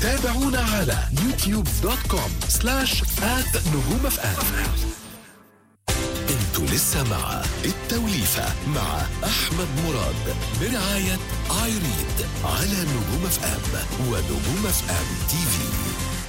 تابعونا على يوتيوب دوت كوم سلاش آت نجوم اف ام انتوا لسه مع التوليفة مع أحمد مراد برعاية ايريد على نجوم اف ام ونجوم اف ام تي في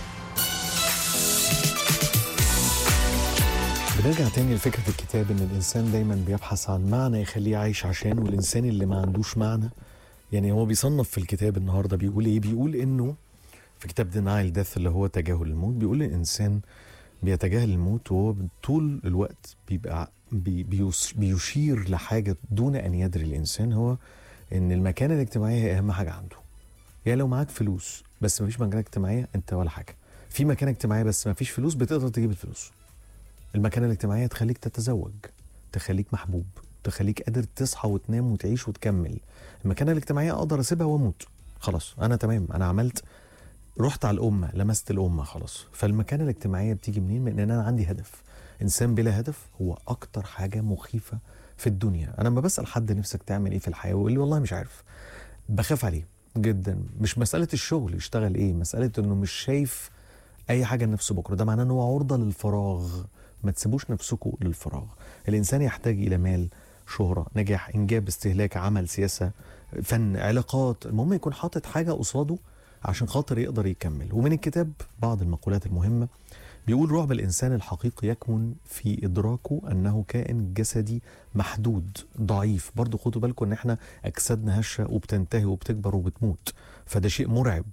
بنرجع تاني لفكرة الكتاب إن الإنسان دايما بيبحث عن معنى يخليه عايش عشان والإنسان اللي ما عندوش معنى يعني هو بيصنف في الكتاب النهاردة بيقول إيه بيقول إنه في كتاب دينايل ديث اللي هو تجاهل الموت بيقول الإنسان بيتجاهل الموت وهو طول الوقت بيبقى بي بيوس- بيشير لحاجة دون أن يدري الإنسان هو إن المكانة الاجتماعية هي أهم حاجة عنده يعني لو معاك فلوس بس مفيش مكانة اجتماعية أنت ولا حاجة في مكانة اجتماعية بس مفيش فلوس بتقدر تجيب الفلوس المكانة الاجتماعية تخليك تتزوج تخليك محبوب تخليك قادر تصحى وتنام وتعيش وتكمل المكانة الاجتماعية أقدر أسيبها وأموت خلاص أنا تمام أنا عملت رحت على الأمة لمست الأمة خلاص فالمكانة الاجتماعية بتيجي منين من إن أنا عندي هدف إنسان بلا هدف هو أكتر حاجة مخيفة في الدنيا أنا لما بسأل حد نفسك تعمل إيه في الحياة ويقول لي والله مش عارف بخاف عليه جدا مش مسألة الشغل يشتغل إيه مسألة إنه مش شايف اي حاجه لنفسه بكره ده معناه ان هو عرضه للفراغ ما تسيبوش نفسكم للفراغ الانسان يحتاج الى مال شهرة نجاح إنجاب استهلاك عمل سياسة فن علاقات المهم يكون حاطط حاجة قصاده عشان خاطر يقدر يكمل ومن الكتاب بعض المقولات المهمة بيقول رعب الإنسان الحقيقي يكمن في إدراكه أنه كائن جسدي محدود ضعيف برضو خدوا بالكم أن احنا أجسادنا هشة وبتنتهي وبتكبر وبتموت فده شيء مرعب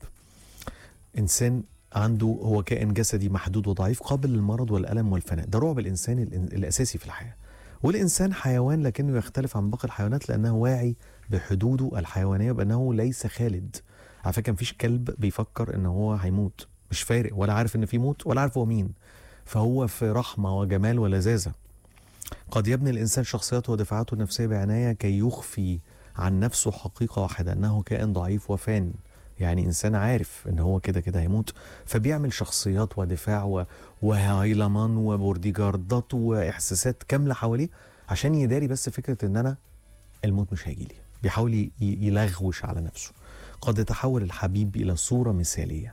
إنسان عنده هو كائن جسدي محدود وضعيف قابل للمرض والألم والفناء ده رعب الإنسان الإن- الأساسي في الحياة والإنسان حيوان لكنه يختلف عن باقي الحيوانات لأنه واعي بحدوده الحيوانية بأنه ليس خالد على فكرة مفيش كلب بيفكر إن هو هيموت مش فارق ولا عارف إن في موت ولا عارف هو مين فهو في رحمة وجمال ولذاذة قد يبني الإنسان شخصيته ودفاعاته النفسية بعناية كي يخفي عن نفسه حقيقة واحدة أنه كائن ضعيف وفان يعني إنسان عارف إن هو كده كده هيموت فبيعمل شخصيات ودفاع و... وهايلمان وبورديجاردات وإحساسات كاملة حواليه عشان يداري بس فكرة إن أنا الموت مش هيجي لي بيحاول ي- يلغوش على نفسه قد يتحول الحبيب إلى صورة مثالية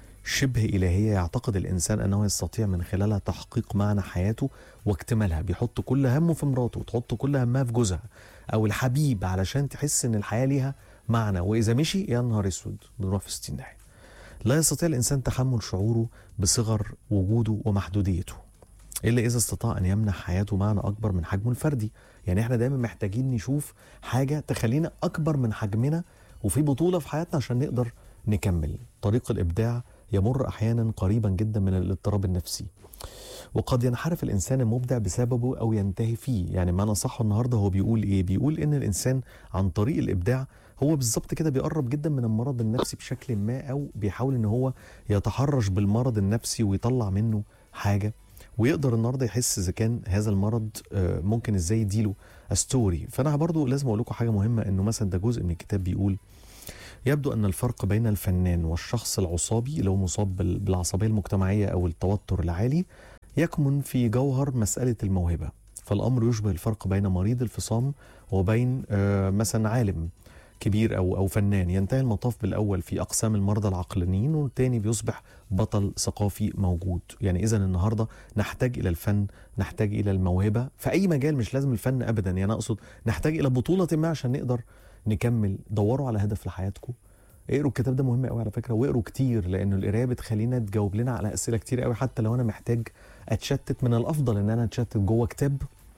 شبه إلهية يعتقد الإنسان أنه يستطيع من خلالها تحقيق معنى حياته واكتمالها بيحط كل همه في مراته وتحط كل همها في جوزها أو الحبيب علشان تحس إن الحياة ليها معنى وإذا مشي يا نهار أسود بنروح في 60 داهية لا يستطيع الإنسان تحمل شعوره بصغر وجوده ومحدوديته إلا إذا استطاع أن يمنح حياته معنى أكبر من حجمه الفردي يعني إحنا دايما محتاجين نشوف حاجة تخلينا أكبر من حجمنا وفي بطولة في حياتنا عشان نقدر نكمل طريق الإبداع يمر أحيانا قريبا جدا من الاضطراب النفسي وقد ينحرف الانسان المبدع بسببه او ينتهي فيه يعني ما نصحه النهارده هو بيقول ايه بيقول ان الانسان عن طريق الابداع هو بالظبط كده بيقرب جدا من المرض النفسي بشكل ما او بيحاول ان هو يتحرش بالمرض النفسي ويطلع منه حاجه ويقدر النهارده يحس اذا كان هذا المرض آه، ممكن ازاي يديله ستوري فانا برضو لازم اقول لكم حاجه مهمه انه مثلا ده جزء من الكتاب بيقول يبدو أن الفرق بين الفنان والشخص العصابي اللي هو مصاب بال- بالعصبية المجتمعية أو التوتر العالي يكمن في جوهر مسألة الموهبة فالأمر يشبه الفرق بين مريض الفصام وبين آه، مثلا عالم كبير أو أو فنان ينتهي المطاف بالأول في أقسام المرضى العقلانيين والتاني بيصبح بطل ثقافي موجود يعني إذا النهاردة نحتاج إلى الفن نحتاج إلى الموهبة في أي مجال مش لازم الفن أبدا يعني أنا أقصد نحتاج إلى بطولة ما عشان نقدر نكمل دوروا على هدف لحياتكم اقروا الكتاب ده مهم قوي على فكره واقروا كتير لانه القرايه بتخلينا تجاوب لنا على اسئله كتير قوي حتى لو انا محتاج اتشتت من الافضل ان انا اتشتت جوه كتاب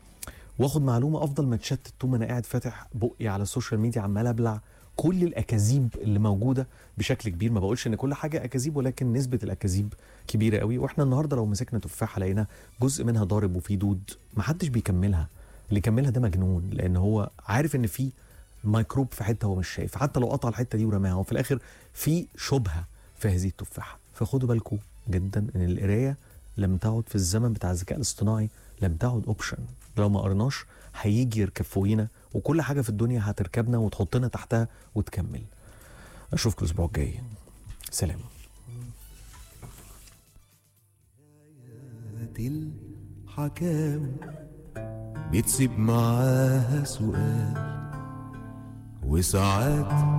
واخد معلومه افضل ما اتشتت طول ما انا قاعد فاتح بقي على السوشيال ميديا عمال ابلع كل الاكاذيب اللي موجوده بشكل كبير ما بقولش ان كل حاجه اكاذيب ولكن نسبه الاكاذيب كبيره قوي واحنا النهارده لو مسكنا تفاحه لقينا جزء منها ضارب وفيه دود ما حدش بيكملها اللي يكملها ده مجنون لان هو عارف ان في ميكروب في حته هو مش شايف حتى لو قطع الحته دي ورماها وفي الاخر في شبهه في هذه التفاحه فخدوا بالكم جدا ان القرايه لم تعد في الزمن بتاع الذكاء الاصطناعي لم تعد اوبشن لو ما قرناش هيجي يركب فوقينا وكل حاجه في الدنيا هتركبنا وتحطنا تحتها وتكمل اشوفكم الاسبوع الجاي سلام الحكاوي بتسيب معاها سؤال وساعات